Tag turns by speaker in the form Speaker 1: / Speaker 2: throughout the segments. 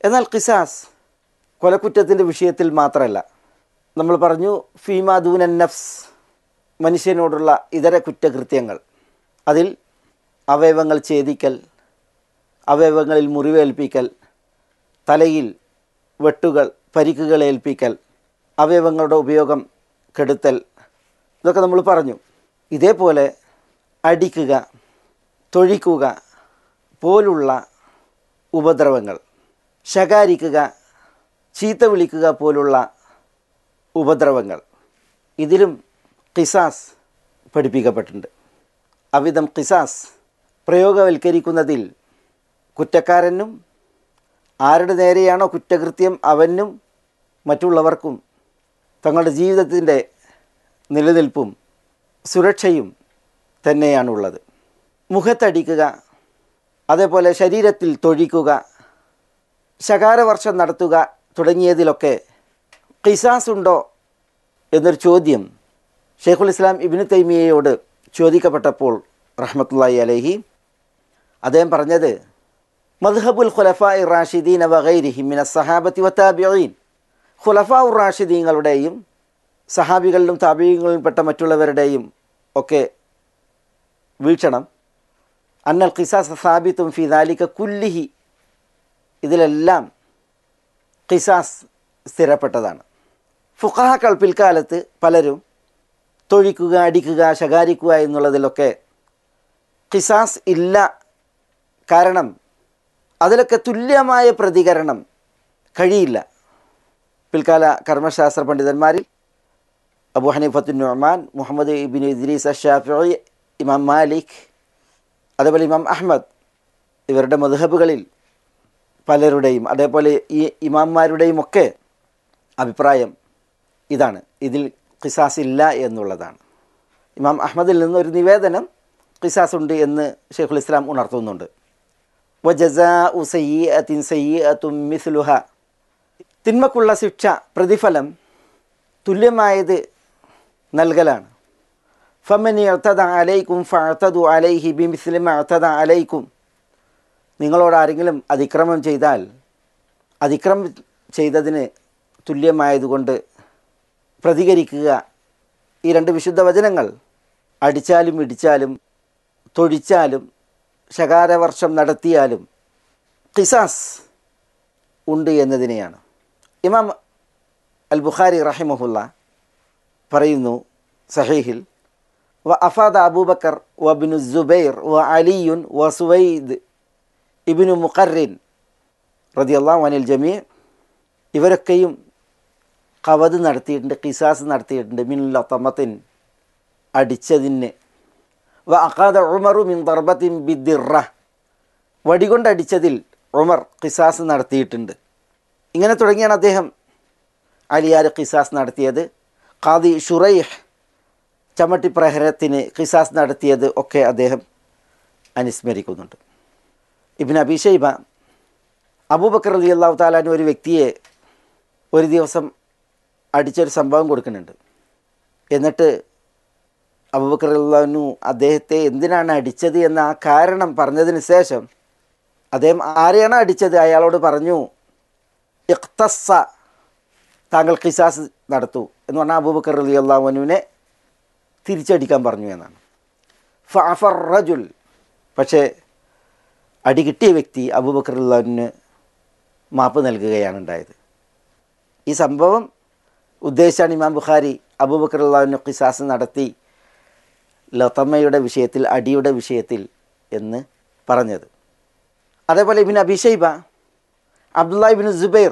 Speaker 1: എന്നാൽ ഖിസാസ് കൊലക്കുറ്റത്തിൻ്റെ വിഷയത്തിൽ മാത്രമല്ല നമ്മൾ പറഞ്ഞു ഫീമാദൂനൻ നഫ്സ് മനുഷ്യനോടുള്ള ഇതര കുറ്റകൃത്യങ്ങൾ അതിൽ അവയവങ്ങൾ ഛേദിക്കൽ അവയവങ്ങളിൽ മുറിവേൽപ്പിക്കൽ തലയിൽ വെട്ടുകൾ പരിക്കുകൾ ഏൽപ്പിക്കൽ അവയവങ്ങളുടെ ഉപയോഗം കെടുത്തൽ ഇതൊക്കെ നമ്മൾ പറഞ്ഞു ഇതേപോലെ അടിക്കുക തൊഴിക്കുക പോലുള്ള ഉപദ്രവങ്ങൾ ശകാരിക്കുക ചീത്ത വിളിക്കുക പോലുള്ള ഉപദ്രവങ്ങൾ ഇതിലും ഖിസാസ് പഠിപ്പിക്കപ്പെട്ടിട്ടുണ്ട് അവിധം ഖിസാസ് പ്രയോഗവൽക്കരിക്കുന്നതിൽ കുറ്റക്കാരനും ആരുടെ നേരെയാണോ കുറ്റകൃത്യം അവനും മറ്റുള്ളവർക്കും തങ്ങളുടെ ജീവിതത്തിൻ്റെ നിലനിൽപ്പും സുരക്ഷയും തന്നെയാണുള്ളത് മുഖത്തടിക്കുക അതേപോലെ ശരീരത്തിൽ തൊഴിക്കുക ശകാരവർഷം നടത്തുക തുടങ്ങിയതിലൊക്കെ ഖിസാസ് ഉണ്ടോ എന്നൊരു ചോദ്യം ഷെയ്ഖുൽ ഇസ്ലാം ഇബിന് തൈമിയയോട് ചോദിക്കപ്പെട്ടപ്പോൾ റഹ്മത്തുള്ളി അലഹി അദ്ദേഹം പറഞ്ഞത് മദ്ഹബുൽ ഖുലഫ റാഷിദീൻ വഗൈരിഹിമിന സഹാബത്തി വത്താബിയീൻ ഖുലഫ ഉർ റാഷിദീങ്ങളുടെയും സഹാബികളിലും താബീങ്ങളിൽപ്പെട്ട മറ്റുള്ളവരുടെയും ഒക്കെ വീക്ഷണം അന്നൽ ഖിസാസ് സാബിത്തും ഫി ദാലിക കുല്ലിഹി ഇതിലെല്ലാം ഖിസാസ് സ്ഥിരപ്പെട്ടതാണ് ഫുഖാക്കൾ പിൽക്കാലത്ത് പലരും തൊഴിക്കുക അടിക്കുക ശകാരിക്കുക എന്നുള്ളതിലൊക്കെ ഖിസാസ് ഇല്ല കാരണം അതിലൊക്കെ തുല്യമായ പ്രതികരണം കഴിയില്ല പിൽക്കാല കർമ്മശാസ്ത്ര പണ്ഡിതന്മാരിൽ അബു ഹനീഫത്തുൻ നുഅ്മാൻ മുഹമ്മദ് ഇബിൻ ഇദ്രീസ് അഷാഫി ഇമാം മാലിക് അതേപോലെ ഇമാം അഹമ്മദ് ഇവരുടെ മധുഹബുകളിൽ പലരുടെയും അതേപോലെ ഈ ഇമാംമാരുടെയും ഒക്കെ അഭിപ്രായം ഇതാണ് ഇതിൽ ഖിസാസ് ഇല്ല എന്നുള്ളതാണ് ഇമാം അഹമ്മദിൽ നിന്ന് ഒരു നിവേദനം ഖിസാസ് ഉണ്ട് എന്ന് ഷെയ്ഖുൽ ഇസ്ലാം ഉണർത്തുന്നുണ്ട് വജസാ ഉ സയ്യത്തിൻ സയ്യത്തും മിസ്ലുഹ തിന്മക്കുള്ള ശിക്ഷ പ്രതിഫലം തുല്യമായത് നൽകലാണ് ഫമനി അർത്തത അലൈക്കും ഫഅത്തതു അലൈഹി ബി മിസ്ലിമ അർത്തത അലൈക്കും നിങ്ങളോട് ആരെങ്കിലും അതിക്രമം ചെയ്താൽ അതിക്രമം ചെയ്തതിന് തുല്യമായതുകൊണ്ട് പ്രതികരിക്കുക ഈ രണ്ട് വിശുദ്ധ വചനങ്ങൾ അടിച്ചാലും ഇടിച്ചാലും തൊഴിച്ചാലും ശകാരവർഷം നടത്തിയാലും ഖിസാസ് ഉണ്ട് എന്നതിനെയാണ് ഇമാം അൽ ബുഖാരി റഹിമഹുല്ല പറയുന്നു സഹീഹിൽ വ അഫാദ അബൂബക്കർ വ ബിനു ജുബൈർ വ അലിയുൻ വ സുവൈദ് ഇബിനു മുഖറിൻ റതിയല്ലാ വനിൽ ജമീ ഇവരൊക്കെയും കവത് നടത്തിയിട്ടുണ്ട് കിസാസ് നടത്തിയിട്ടുണ്ട് മിൻ ലത്തമത്തിൻ അടിച്ചതിന് വ അഖാദ ഉമറു മിൻ ദർബത്തിൻ ബിദ്ദിറ വടികൊണ്ട് അടിച്ചതിൽ ഉമർ കിസാസ് നടത്തിയിട്ടുണ്ട് ഇങ്ങനെ തുടങ്ങിയാണ് അദ്ദേഹം അലിയാർ കിസാസ് നടത്തിയത് ഖാദി ഷുറൈഹ് ചമ്മട്ടിപ്രഹരത്തിന് കിസാസ് നടത്തിയത് ഒക്കെ അദ്ദേഹം അനുസ്മരിക്കുന്നുണ്ട് ഇബിൻ അബിഷൈബ അബൂബക്കർ അലി അള്ളാഹു താലാന് ഒരു വ്യക്തിയെ ഒരു ദിവസം അടിച്ചൊരു സംഭവം കൊടുക്കുന്നുണ്ട് എന്നിട്ട് അബൂബക്കർ അള്ളാഹുനു അദ്ദേഹത്തെ എന്തിനാണ് അടിച്ചത് എന്ന ആ കാരണം പറഞ്ഞതിന് ശേഷം അദ്ദേഹം ആരെയാണ് അടിച്ചത് അയാളോട് പറഞ്ഞു ഇഖ്തസ്സ താങ്കൾ ഖിസാസ് നടത്തൂ എന്ന് പറഞ്ഞാൽ അബൂബക്കർ അലി അള്ളാഹുനുവിനെ തിരിച്ചടിക്കാൻ പറഞ്ഞു എന്നാണ് ഫഅഫർ റജുൽ പക്ഷേ അടി കിട്ടിയ വ്യക്തി അബൂബക്കർ അള്ളാഹുവിന് മാപ്പ് നൽകുകയാണ് ഉണ്ടായത് ഈ സംഭവം ഉദ്ദേശിച്ചാണ് ഇമാം ബുഖാരി അബൂബക്കർ അള്ളാഹുവിന് ഖിസാസ് നടത്തി ലതമ്മയുടെ വിഷയത്തിൽ അടിയുടെ വിഷയത്തിൽ എന്ന് പറഞ്ഞത് അതേപോലെ ഇബിൻ അബിഷൈബ അബ്ദുല്ല ഇബിൻ ജുബൈർ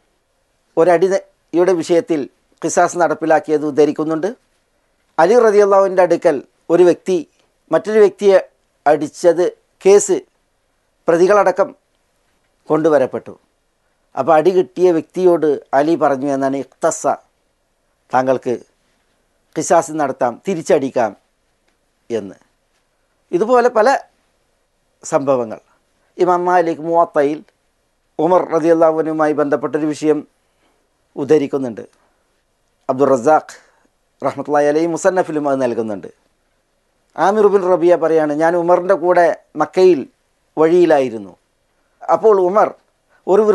Speaker 1: ഒരടിയുടെ വിഷയത്തിൽ ഖിസാസ് നടപ്പിലാക്കിയത് ഉദ്ധരിക്കുന്നുണ്ട് അലി റതി അള്ളാഹുവിൻ്റെ അടുക്കൽ ഒരു വ്യക്തി മറ്റൊരു വ്യക്തിയെ അടിച്ചത് കേസ് പ്രതികളടക്കം കൊണ്ടുവരപ്പെട്ടു അപ്പോൾ അടി കിട്ടിയ വ്യക്തിയോട് അലി പറഞ്ഞു എന്നാണ് ഇഖ്തസ താങ്കൾക്ക് ഖിസാസ് നടത്താം തിരിച്ചടിക്കാം എന്ന് ഇതുപോലെ പല സംഭവങ്ങൾ ഇമാം മാലിക് മുവത്തയിൽ ഉമർ റതിയല്ലാവുനുമായി ബന്ധപ്പെട്ടൊരു വിഷയം ഉദ്ധരിക്കുന്നുണ്ട് അബ്ദുൾ റസാഖ് റഹ്മത്തുള്ളി അലൈ മുസന്നഫിലും അത് നൽകുന്നുണ്ട് ആമിർ ബിൻ റബിയ പറയാണ് ഞാൻ ഉമറിൻ്റെ കൂടെ മക്കയിൽ വഴിയിലായിരുന്നു അപ്പോൾ ഉമർ ഒരു